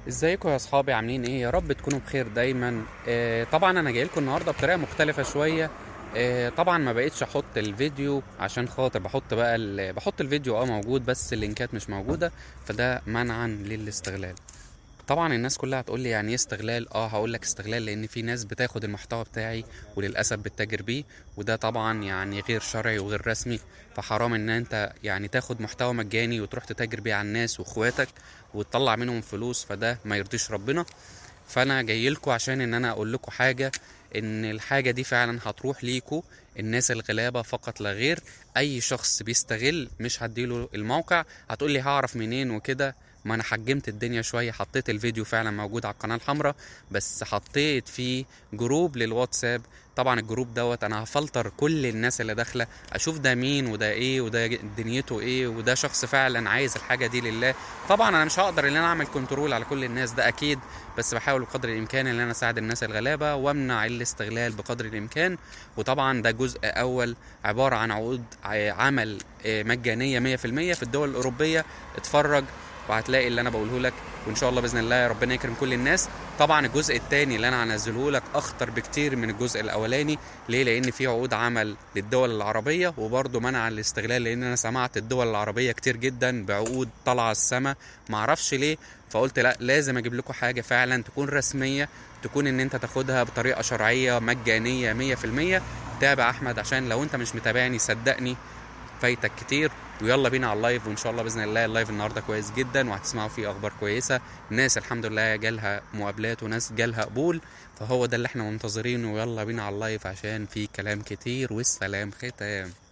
ازيكم يا اصحابي عاملين ايه يا رب تكونوا بخير دايما آه طبعا انا جاي لكم النهارده بطريقه مختلفه شويه آه طبعا ما بقيتش احط الفيديو عشان خاطر بحط بقى ال- بحط الفيديو اه موجود بس اللينكات مش موجوده فده منعا للاستغلال طبعا الناس كلها هتقول لي يعني ايه استغلال اه هقول لك استغلال لان في ناس بتاخد المحتوى بتاعي وللاسف بتتاجر بيه وده طبعا يعني غير شرعي وغير رسمي فحرام ان انت يعني تاخد محتوى مجاني وتروح تتاجر بيه على الناس واخواتك وتطلع منهم فلوس فده ما يرضيش ربنا فانا جاي لكم عشان ان انا اقول لكم حاجه ان الحاجه دي فعلا هتروح ليكوا الناس الغلابه فقط لا غير اي شخص بيستغل مش هديله الموقع هتقول لي هعرف منين وكده ما انا حجمت الدنيا شويه حطيت الفيديو فعلا موجود على القناه الحمراء بس حطيت فيه جروب للواتساب طبعا الجروب دوت انا هفلتر كل الناس اللي داخله اشوف ده مين وده ايه وده دنيته ايه وده شخص فعلا عايز الحاجه دي لله طبعا انا مش هقدر ان انا اعمل كنترول على كل الناس ده اكيد بس بحاول بقدر الامكان ان انا اساعد الناس الغلابه وامنع الاستغلال بقدر الامكان وطبعا ده جزء اول عباره عن عقود ع- عمل آه، مجانيه 100% في الدول الاوروبيه اتفرج وهتلاقي اللي انا بقوله لك وان شاء الله باذن الله ربنا يكرم كل الناس طبعا الجزء الثاني اللي انا هنزله لك اخطر بكتير من الجزء الاولاني ليه لان في عقود عمل للدول العربيه وبرضه منع الاستغلال لان انا سمعت الدول العربيه كتير جدا بعقود طالعه السما معرفش ليه فقلت لا لازم اجيب لكم حاجه فعلا تكون رسميه تكون ان انت تاخدها بطريقه شرعيه مجانيه 100% تابع احمد عشان لو انت مش متابعني صدقني فايتك كتير ويلا بينا على اللايف وان شاء الله باذن الله اللايف النهارده كويس جدا وهتسمعوا فيه اخبار كويسه ناس الحمد لله جالها مقابلات وناس جالها قبول فهو ده اللي احنا منتظرينه ويلا بينا على اللايف عشان في كلام كتير والسلام ختام